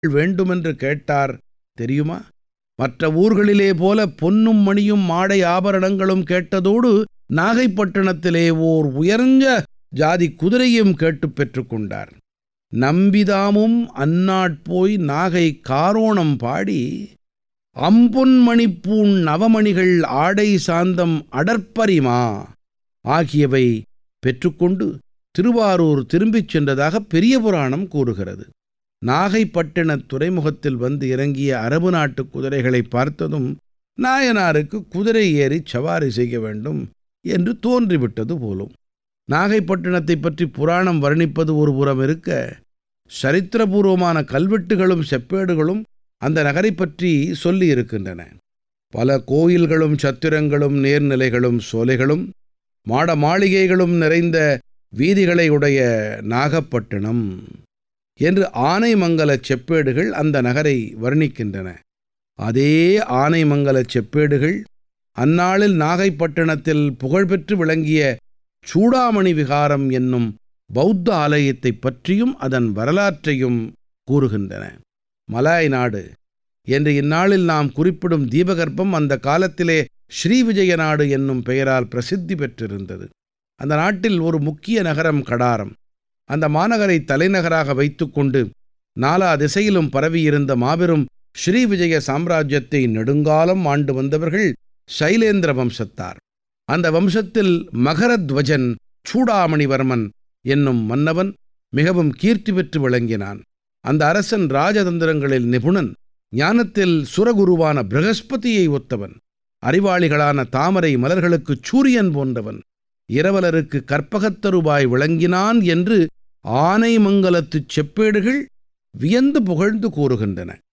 வேண்டுமென்று கேட்டார் தெரியுமா மற்ற ஊர்களிலே போல பொன்னும் மணியும் மாடை ஆபரணங்களும் கேட்டதோடு நாகைப்பட்டினத்திலே ஓர் உயர்ந்த ஜாதி குதிரையும் கேட்டுப் பெற்றுக்கொண்டார் நம்பிதாமும் அந்நாட்போய் நாகை காரோணம் பாடி அம்பொன்மணிப்பூண் நவமணிகள் ஆடை சாந்தம் அடற்பரிமா ஆகியவை பெற்றுக்கொண்டு திருவாரூர் திரும்பிச் சென்றதாக பெரிய புராணம் கூறுகிறது நாகைப்பட்டினத் துறைமுகத்தில் வந்து இறங்கிய அரபு நாட்டு குதிரைகளை பார்த்ததும் நாயனாருக்கு குதிரை ஏறி சவாரி செய்ய வேண்டும் என்று தோன்றிவிட்டது போலும் நாகைப்பட்டினத்தைப் பற்றி புராணம் வர்ணிப்பது ஒரு புறம் இருக்க சரித்திரபூர்வமான கல்வெட்டுகளும் செப்பேடுகளும் அந்த நகரை பற்றி சொல்லி இருக்கின்றன பல கோயில்களும் சத்திரங்களும் நீர்நிலைகளும் சோலைகளும் மாட மாளிகைகளும் நிறைந்த வீதிகளை உடைய நாகப்பட்டினம் என்று ஆனைமங்கலச் செப்பேடுகள் அந்த நகரை வர்ணிக்கின்றன அதே ஆனைமங்கலச் செப்பேடுகள் அந்நாளில் நாகைப்பட்டினத்தில் புகழ்பெற்று விளங்கிய சூடாமணி விகாரம் என்னும் பௌத்த ஆலயத்தைப் பற்றியும் அதன் வரலாற்றையும் கூறுகின்றன மலாய் நாடு என்று இந்நாளில் நாம் குறிப்பிடும் தீபகற்பம் அந்த காலத்திலே ஸ்ரீவிஜய நாடு என்னும் பெயரால் பிரசித்தி பெற்றிருந்தது அந்த நாட்டில் ஒரு முக்கிய நகரம் கடாரம் அந்த மாநகரை தலைநகராக வைத்துக்கொண்டு நாலா திசையிலும் பரவியிருந்த மாபெரும் ஸ்ரீவிஜய சாம்ராஜ்யத்தை நெடுங்காலம் ஆண்டு வந்தவர்கள் சைலேந்திர வம்சத்தார் அந்த வம்சத்தில் மகரத்வஜன் சூடாமணிவர்மன் என்னும் மன்னவன் மிகவும் கீர்த்தி பெற்று விளங்கினான் அந்த அரசன் ராஜதந்திரங்களில் நிபுணன் ஞானத்தில் சுரகுருவான பிரகஸ்பதியை ஒத்தவன் அறிவாளிகளான தாமரை மலர்களுக்குச் சூரியன் போன்றவன் இரவலருக்கு கற்பகத்தருவாய் விளங்கினான் என்று ஆனைமங்கலத்துச் செப்பேடுகள் வியந்து புகழ்ந்து கூறுகின்றன